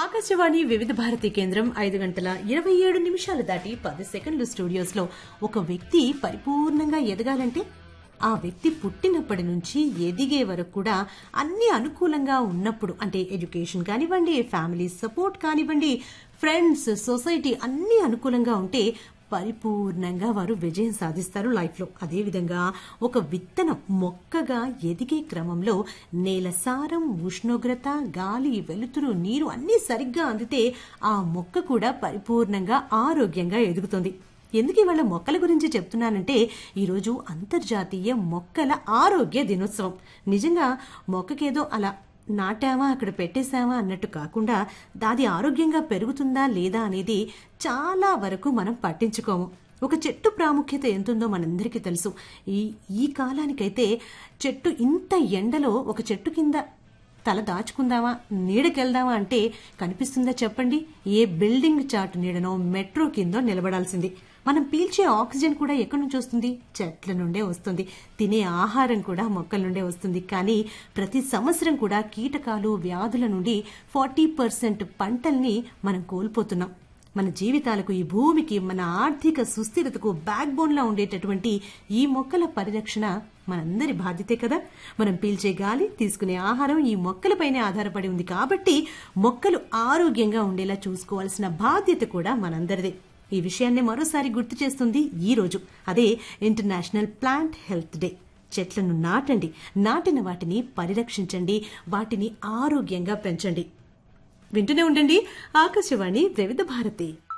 ఆకాశవాణి వివిధ భారతి కేంద్రం ఐదు గంటల ఇరవై ఏడు నిమిషాలు దాటి పది సెకండ్లు స్టూడియోస్ లో ఒక వ్యక్తి పరిపూర్ణంగా ఎదగాలంటే ఆ వ్యక్తి పుట్టినప్పటి నుంచి ఎదిగే వరకు కూడా అన్ని అనుకూలంగా ఉన్నప్పుడు అంటే ఎడ్యుకేషన్ కానివ్వండి ఫ్యామిలీ సపోర్ట్ కానివ్వండి ఫ్రెండ్స్ సొసైటీ అన్ని అనుకూలంగా ఉంటే పరిపూర్ణంగా వారు విజయం సాధిస్తారు లైఫ్లో అదేవిధంగా ఒక విత్తనం మొక్కగా ఎదిగే క్రమంలో నేల సారం ఉష్ణోగ్రత గాలి వెలుతురు నీరు అన్నీ సరిగ్గా అందితే ఆ మొక్క కూడా పరిపూర్ణంగా ఆరోగ్యంగా ఎదుగుతుంది ఎందుకు ఇవాళ మొక్కల గురించి చెప్తున్నానంటే ఈరోజు అంతర్జాతీయ మొక్కల ఆరోగ్య దినోత్సవం నిజంగా మొక్కకేదో అలా నాటామా అక్కడ పెట్టేశామా అన్నట్టు కాకుండా దాది ఆరోగ్యంగా పెరుగుతుందా లేదా అనేది చాలా వరకు మనం పట్టించుకోము ఒక చెట్టు ప్రాముఖ్యత ఎంతుందో మనందరికీ తెలుసు ఈ ఈ కాలానికైతే చెట్టు ఇంత ఎండలో ఒక చెట్టు కింద తల దాచుకుందామా నీడకెళ్దామా అంటే కనిపిస్తుందా చెప్పండి ఏ బిల్డింగ్ చాటు నీడనో మెట్రో కిందో నిలబడాల్సింది మనం పీల్చే ఆక్సిజన్ కూడా ఎక్కడి నుంచి వస్తుంది చెట్ల నుండే వస్తుంది తినే ఆహారం కూడా మొక్కల నుండే వస్తుంది కానీ ప్రతి సంవత్సరం కూడా కీటకాలు వ్యాధుల నుండి ఫార్టీ పర్సెంట్ పంటల్ని మనం కోల్పోతున్నాం మన జీవితాలకు ఈ భూమికి మన ఆర్థిక సుస్థిరతకు బ్యాక్ బోన్ లా ఉండేటటువంటి ఈ మొక్కల పరిరక్షణ మనందరి బాధ్యతే కదా మనం పీల్చే గాలి తీసుకునే ఆహారం ఈ మొక్కలపైనే ఆధారపడి ఉంది కాబట్టి మొక్కలు ఆరోగ్యంగా ఉండేలా చూసుకోవాల్సిన బాధ్యత కూడా మనందరిదే ఈ విషయాన్ని మరోసారి గుర్తు చేస్తుంది ఈ రోజు అదే ఇంటర్నేషనల్ ప్లాంట్ హెల్త్ డే చెట్లను నాటండి నాటిన వాటిని పరిరక్షించండి వాటిని ఆరోగ్యంగా పెంచండి వింటూనే ఉండండి ఆకాశవాణి వివిధ భారతి